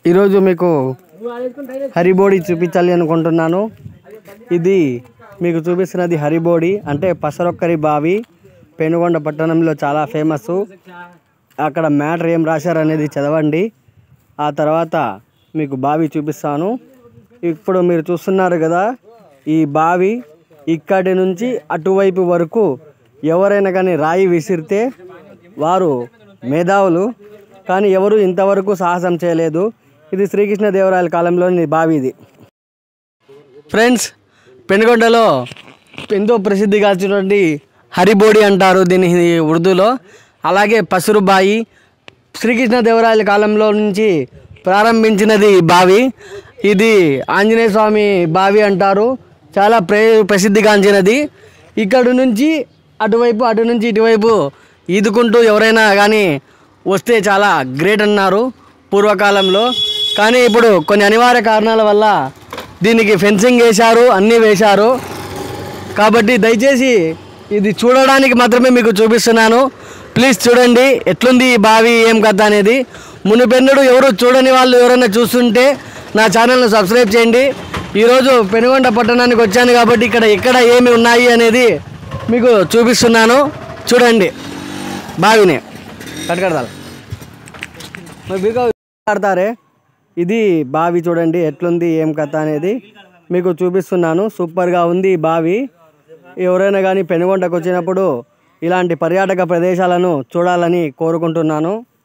ఈరోజు మీకు హరిబోడి చూపించాలి అనుకుంటున్నాను ఇది మీకు చూపిస్తున్నది హరిబోడి అంటే పసరొక్కరి బావి పెనుగొండ పట్టణంలో చాలా ఫేమస్ అక్కడ మ్యాటర్ ఏం రాశారు అనేది చదవండి ఆ తర్వాత మీకు బావి చూపిస్తాను ఇప్పుడు మీరు చూస్తున్నారు కదా ఈ బావి ఇక్కడి నుంచి అటువైపు వరకు ఎవరైనా కానీ రాయి విసిరితే వారు మేధావులు కానీ ఎవరు ఇంతవరకు సాహసం చేయలేదు ఇది శ్రీకృష్ణదేవరాయల కాలంలోని బావి ఇది ఫ్రెండ్స్ పెనుగొండలో ఎంతో ప్రసిద్ధిగాంచినటువంటి హరిబోడి అంటారు దీని ఉర్దూలో అలాగే పసురుబాయి శ్రీకృష్ణదేవరాయల కాలంలో నుంచి ప్రారంభించినది ఈ బావి ఇది ఆంజనేయ స్వామి బావి అంటారు చాలా ప్రే ప్రసిద్ధిగాంచినది ఇక్కడ నుంచి అటువైపు అటు నుంచి ఇటువైపు ఈదుకుంటూ ఎవరైనా కానీ వస్తే చాలా గ్రేట్ అన్నారు పూర్వకాలంలో కానీ ఇప్పుడు కొన్ని అనివార్య కారణాల వల్ల దీనికి ఫెన్సింగ్ వేశారు అన్నీ వేశారు కాబట్టి దయచేసి ఇది చూడడానికి మాత్రమే మీకు చూపిస్తున్నాను ప్లీజ్ చూడండి ఎట్లుంది ఈ బావి ఏం కథ అనేది మునిపెన్నుడు ఎవరు చూడని వాళ్ళు ఎవరైనా చూస్తుంటే నా ఛానల్ను సబ్స్క్రైబ్ చేయండి ఈరోజు పెనుగొండ పట్టణానికి వచ్చాను కాబట్టి ఇక్కడ ఎక్కడ ఏమి ఉన్నాయి అనేది మీకు చూపిస్తున్నాను చూడండి బావిని కట్టుకడదాలి మరి మీకు ఆడతారే ఇది బావి చూడండి ఎట్లుంది ఏం కథ అనేది మీకు చూపిస్తున్నాను సూపర్గా ఉంది ఈ బావి ఎవరైనా కానీ పెనుగొండకు వచ్చినప్పుడు ఇలాంటి పర్యాటక ప్రదేశాలను చూడాలని కోరుకుంటున్నాను